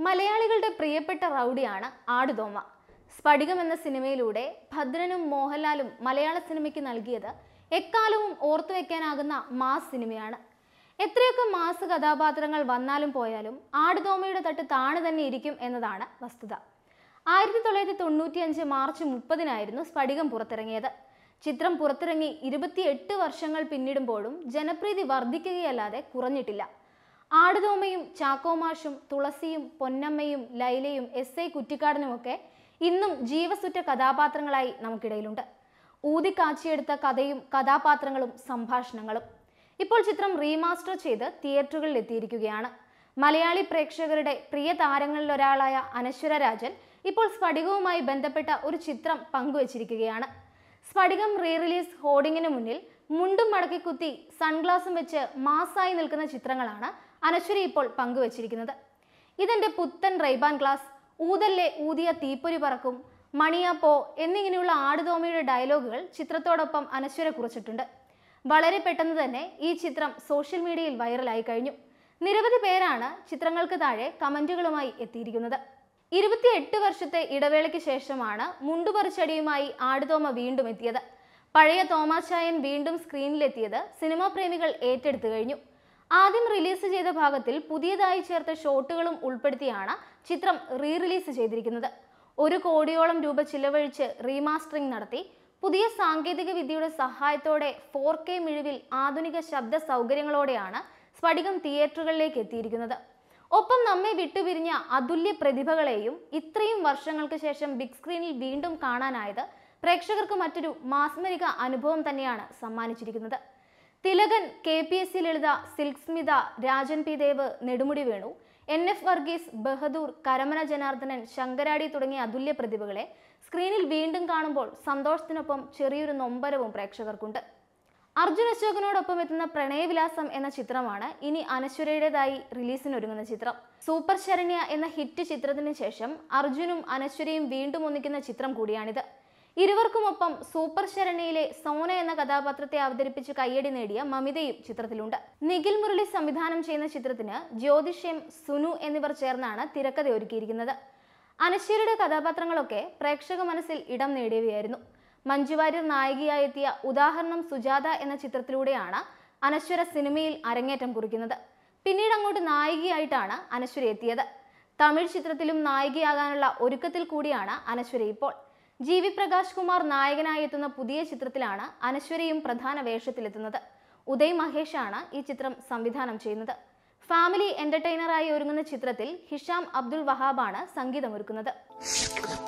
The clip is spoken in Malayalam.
മലയാളികളുടെ പ്രിയപ്പെട്ട റൗഡിയാണ് ആടുതോമ സ്ഫടികം എന്ന സിനിമയിലൂടെ ഭദ്രനും മോഹൻലാലും മലയാള സിനിമയ്ക്ക് നൽകിയത് എക്കാലവും ഓർത്തു വെക്കാനാകുന്ന മാസ് സിനിമയാണ് എത്രയൊക്കെ മാസ് കഥാപാത്രങ്ങൾ വന്നാലും പോയാലും ആടുതോമയുടെ തട്ട് താണു തന്നെ ഇരിക്കും എന്നതാണ് വസ്തുത ആയിരത്തി തൊള്ളായിരത്തി തൊണ്ണൂറ്റിയഞ്ച് മാർച്ച് മുപ്പതിനായിരുന്നു സ്ഫടികം പുറത്തിറങ്ങിയത് ചിത്രം പുറത്തിറങ്ങി ഇരുപത്തിയെട്ട് വർഷങ്ങൾ പിന്നിടുമ്പോഴും ജനപ്രീതി വർദ്ധിക്കുകയല്ലാതെ കുറഞ്ഞിട്ടില്ല ആടുതോമയും ചാക്കോമാഷും തുളസിയും പൊന്നമ്മയും ലൈലയും എസ് ഐ കുറ്റിക്കാടനുമൊക്കെ ഇന്നും ജീവസുറ്റ കഥാപാത്രങ്ങളായി നമുക്കിടയിലുണ്ട് ഊതിക്കാച്ചിയെടുത്ത കഥയും കഥാപാത്രങ്ങളും സംഭാഷണങ്ങളും ഇപ്പോൾ ചിത്രം റീമാസ്റ്റർ ചെയ്ത് തിയേറ്ററുകളിൽ എത്തിയിരിക്കുകയാണ് മലയാളി പ്രേക്ഷകരുടെ പ്രിയ താരങ്ങളിലൊരാളായ അനശ്വര രാജൻ ഇപ്പോൾ സ്ഫടികവുമായി ബന്ധപ്പെട്ട ഒരു ചിത്രം പങ്കുവച്ചിരിക്കുകയാണ് സ്ഫടികം റീ റിലീസ് ഹോർഡിങ്ങിന് മുന്നിൽ മുണ്ടും മടക്കി കുത്തി സൺഗ്ലാസും വെച്ച് മാസായി നിൽക്കുന്ന ചിത്രങ്ങളാണ് അനശ്വരി ഇപ്പോൾ പങ്കുവച്ചിരിക്കുന്നത് ഇതെന്റെ പുത്തൻ റൈബാൻ ഗ്ലാസ് ഊതല്ലേ ഊതിയ തീപ്പൊരി പറക്കും മണിയപ്പോ എന്നിങ്ങനെയുള്ള ആടുതോമയുടെ ഡയലോഗുകൾ ചിത്രത്തോടൊപ്പം അനശ്വര കുറിച്ചിട്ടുണ്ട് വളരെ പെട്ടെന്ന് തന്നെ ഈ ചിത്രം സോഷ്യൽ മീഡിയയിൽ വൈറലായി കഴിഞ്ഞു നിരവധി പേരാണ് ചിത്രങ്ങൾക്ക് താഴെ കമന്റുകളുമായി എത്തിയിരിക്കുന്നത് ഇരുപത്തിയെട്ട് വർഷത്തെ ഇടവേളയ്ക്ക് ശേഷമാണ് മുണ്ടുപറിച്ചടിയുമായി ആടുതോമ വീണ്ടും എത്തിയത് പഴയ തോമാച്ചായൻ വീണ്ടും സ്ക്രീനിലെത്തിയത് സിനിമാ പ്രേമികൾ ഏറ്റെടുത്തു കഴിഞ്ഞു ആദ്യം റിലീസ് ചെയ്ത ഭാഗത്തിൽ പുതിയതായി ചേർത്ത ഷോട്ടുകളും ഉൾപ്പെടുത്തിയാണ് ചിത്രം റീ റിലീസ് ചെയ്തിരിക്കുന്നത് ഒരു കോടിയോളം രൂപ ചിലവഴിച്ച് റീമാസ്റ്ററിംഗ് നടത്തി പുതിയ സാങ്കേതിക വിദ്യയുടെ സഹായത്തോടെ ഫോർ കെ മിഴിവിൽ ആധുനിക ശബ്ദ സൗകര്യങ്ങളോടെയാണ് സ്ഫടികം തിയേറ്ററുകളിലേക്ക് എത്തിയിരിക്കുന്നത് ഒപ്പം നമ്മെ വിട്ടുപിരിഞ്ഞ അതുല്യ പ്രതിഭകളെയും ഇത്രയും വർഷങ്ങൾക്ക് ശേഷം ബിഗ് സ്ക്രീനിൽ വീണ്ടും കാണാനായത് പ്രേക്ഷകർക്ക് മറ്റൊരു മാസ്മരിക അനുഭവം തന്നെയാണ് സമ്മാനിച്ചിരിക്കുന്നത് Thilakan K P S C Lalitha Silk Smitha Rajan P Dev Nedumudi Venu N F Varghese Bahadur Karamana Janardhanan Sankaradi തുടങ്ങിയ അതുല്യ പ്രതിഭകളെ സ്ക്രീനിൽ വീണ്ടും കാണുമ്പോൾ സന്തോഷത്തിനൊപ്പം ചെറിയൊരു നൊമ്പരവും പ്രേക്ഷകർക്കുണ്ട് അർജുൻ അശോകനോടൊപ്പം എത്തുന്ന പ്രണയവിലാസം എന്ന ചിത്രമാണ് ഇനി അനശ്വരയുടേതായി റിലീസിനൊരുങ്ങുന്ന ചിത്രം സൂപ്പർ ശരണ്യ എന്ന ഹിറ്റ് ചിത്രത്തിന് ശേഷം അർജുനും അനശ്വരയും വീണ്ടും ഒന്നിക്കുന്ന ചിത്രം കൂടിയാണിത് ഇരുവർക്കുമൊപ്പം സൂപ്പർ ശരണ്യയിലെ സോന എന്ന കഥാപാത്രത്തെ അവതരിപ്പിച്ച് കയ്യടി നേടിയ മമിതയും ചിത്രത്തിലുണ്ട് നിഖിൽ മുരളി സംവിധാനം ചെയ്യുന്ന ചിത്രത്തിന് ജ്യോതിഷ്യം സുനു എന്നിവർ ചേർന്നാണ് തിരക്കഥ ഒരുക്കിയിരിക്കുന്നത് അനശ്വരയുടെ കഥാപാത്രങ്ങളൊക്കെ പ്രേക്ഷക മനസ്സിൽ ഇടം നേടിയവയായിരുന്നു മഞ്ജു വാര്യർ നായികയായെത്തിയ ഉദാഹരണം സുജാത എന്ന ചിത്രത്തിലൂടെയാണ് അനശ്വര സിനിമയിൽ അരങ്ങേറ്റം കുറിക്കുന്നത് പിന്നീട് അങ്ങോട്ട് നായികയായിട്ടാണ് അനശ്വര എത്തിയത് തമിഴ് ചിത്രത്തിലും നായികയാകാനുള്ള ഒരുക്കത്തിൽ കൂടിയാണ് അനശ്വര ഇപ്പോൾ ജി വി പ്രകാശ് കുമാർ നായകനായി എത്തുന്ന പുതിയ ചിത്രത്തിലാണ് അനശ്വരയും പ്രധാന വേഷത്തിലെത്തുന്നത് ഉദയ് മഹേഷാണ് ഈ ചിത്രം സംവിധാനം ചെയ്യുന്നത് ഫാമിലി എന്റർടൈനറായി ഒരുങ്ങുന്ന ചിത്രത്തിൽ ഹിഷാം അബ്ദുൾ വഹാബാണ് സംഗീതമൊരുക്കുന്നത്